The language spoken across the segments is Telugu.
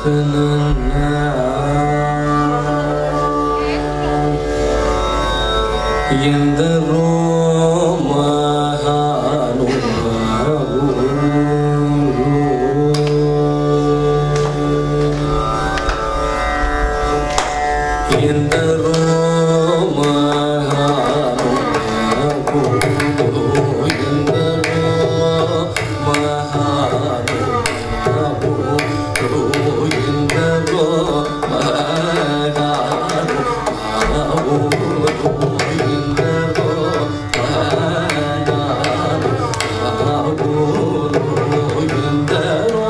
ఎందరో మహానుభావులు ఎందరో మహానుభావులు ఎందరో మహానుభావులు ఎందరో మహానుభావులు ఎందరో మహానుభావులు ఎందరో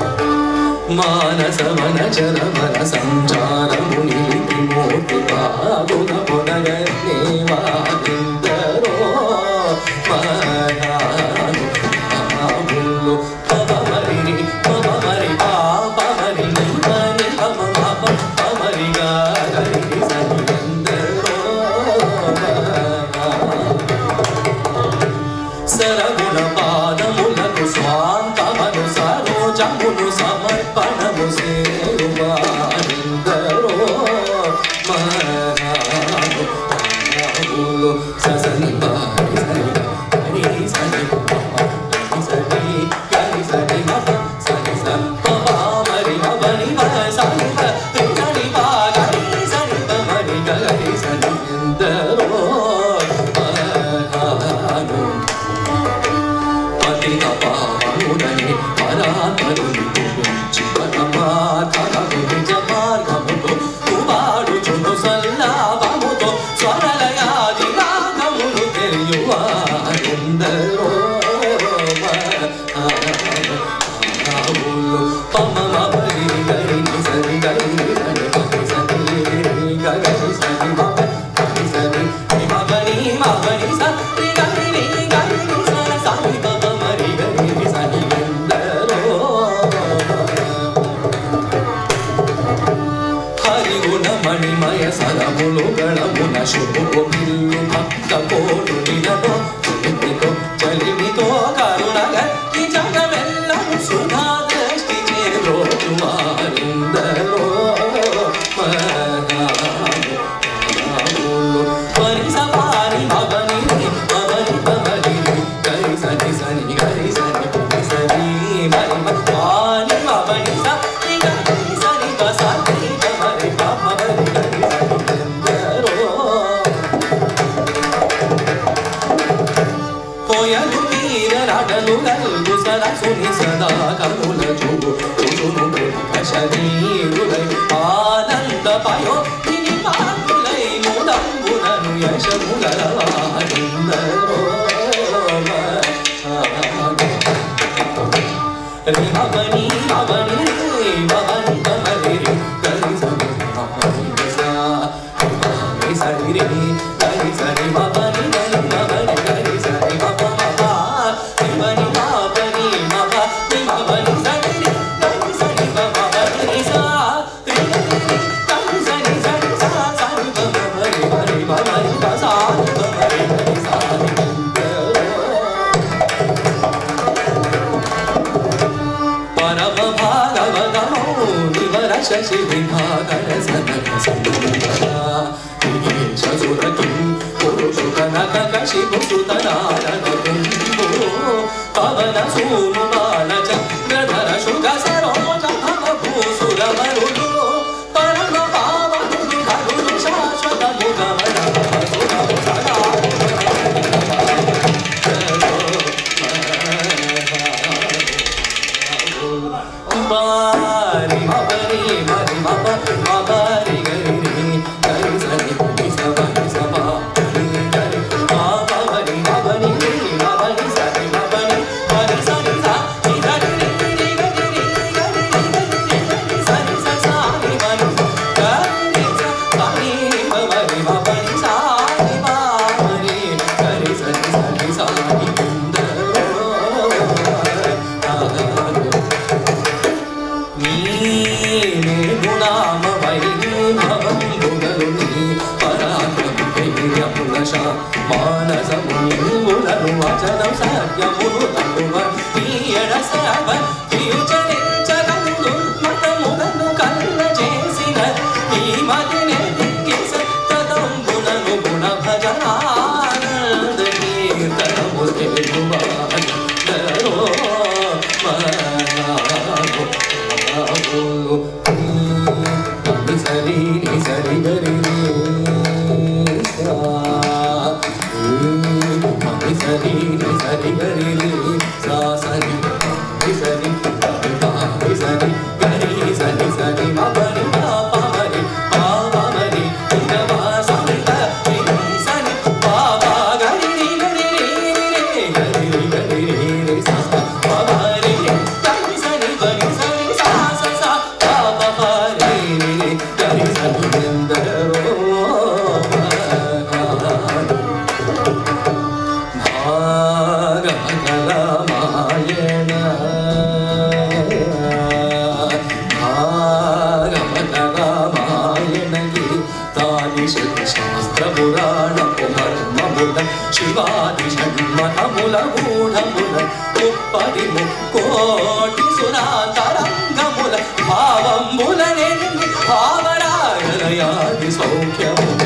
మానస మన చర మన సంచారముని మూర్తి ಮಾಗುಣ ಪುನಗ ನೀವಾಗಿಂದರೋ ಮಹಾನು ಮಾಮುಲ್ಲು ಪಮ ಮರಿ ಪಮ ಮರಿ ಪಾಪ ಮರಿ ಮರಿ ಪಮ ಪಾಪ ಪಮರಿ ಗಾರಿ ಸರಿಯಂದರೋ సరగుణ పాదములకు స్వాంతమను సరోజమును సమర్పణము సేరువారిందరో మహాను ససని పారి సరి హరి సరి హరి సరి హరి సరి మప సరి స పరి మని మ సరి సరి పా గరి సరి మరి గరి సరి ఎందరో మహాను పతిత పావనుడని పరాత్మరుని గురించి పరమాత్మను నిజ మార్గముతో కుమారుచును సల్లాభముతో స్వరలయాది రాగములు తెలియువారెందరో మహానుభావులు. పమమ పరి గరి సరి గరి గరి గరి సరి గరి సరి మప గరి సరి మపని మపని సరి గరి గరి సరి సరి పమ మరి గరి సరి ఎందరో హరిగుణ మణిమయ సరములు గణమున శుభమిల్లు భక్త కోటు నిలలో చలిమితో చలిమితో కరుణగ ఈ జగమెల్లం సుధా దృష్టి చేరోజు వారిందరో మహానుభావులు. వరి సవారి భవని భవని భవని గరి సని సని గరి సని పని సని మరి వాని భవని సని గరి సని బసని భవని భవని గరి సని ఎందరో పోయలు తీర నడలు గల్గు సరసుని సదా కనుల చూడు చూడును శరీరులై ఆనంద పయో ఇది పాటులై ముదంబునను యశముగలవారిందరో రిమవని అవని వవని కమలి గరి సరి మహని సా మహని సరి రి గరి సరి మవని గరి మవని గరి సరి మవ మవ రిమని మావని మవ రిమవని సరి రి గరి సరి మవ మవని సా రి గరి సరి సరి సా సరి మవ మరి మరి మవని సా మరి మరి సా రి పరమ భాగవతమో నివర శశి విభాగర సనక సురకి పురుషు కనక కశి ముసుత నారద పవన సూను బాల చక్రధర శుగ సరోజ భవ భూసుర మరుడు పరమ పావనుడు కరుడు శాశ్వత ముగమన సదా మారి మబరి మరి మబ మబరి గరి గరి సరి సబరి సబా గరి మబరి మబరి మబరి సరి మబరి మరి సరి సా గరి గరి గరి గరి గరి సరి సా సారి మరి గరి సరి మబరి మబరి సారి మబరి గరి సరి సరి సారి కుందరో నీనే గుణామ వైభవంబుగలు నీ పరాక్రమశ మానసములను వచనం సత్యములు తనువ తీయడ సర్వ తీర్చరించగలు దుర్మతములను కల్ల చేసిన ఈ మదినే దిక్కి సత్తదంబులను గుణ భజనానంద కీర్తనము తెలుగువాడరో మనాగో బోలు ని సరి ని సరి గరి ని సరి ని సరి గరి సా సరి ని సరి ని సరి గరి సరి సరి మా పరి మా పమరి మా పమరి ఇదవా సంత ని సరి బాబా గరి గరి గరి గరి గరి సా పమరి గరి సరి గరి సరి సా సా సా బాబా పరి గరి సరి ఎందరో రంగముల శివాది షణ్మతముల గూఢముల ముప్పది ముక్కోటి సురాతరంగముల భావంబుల నిండి భావరాయలయాది సౌఖ్యము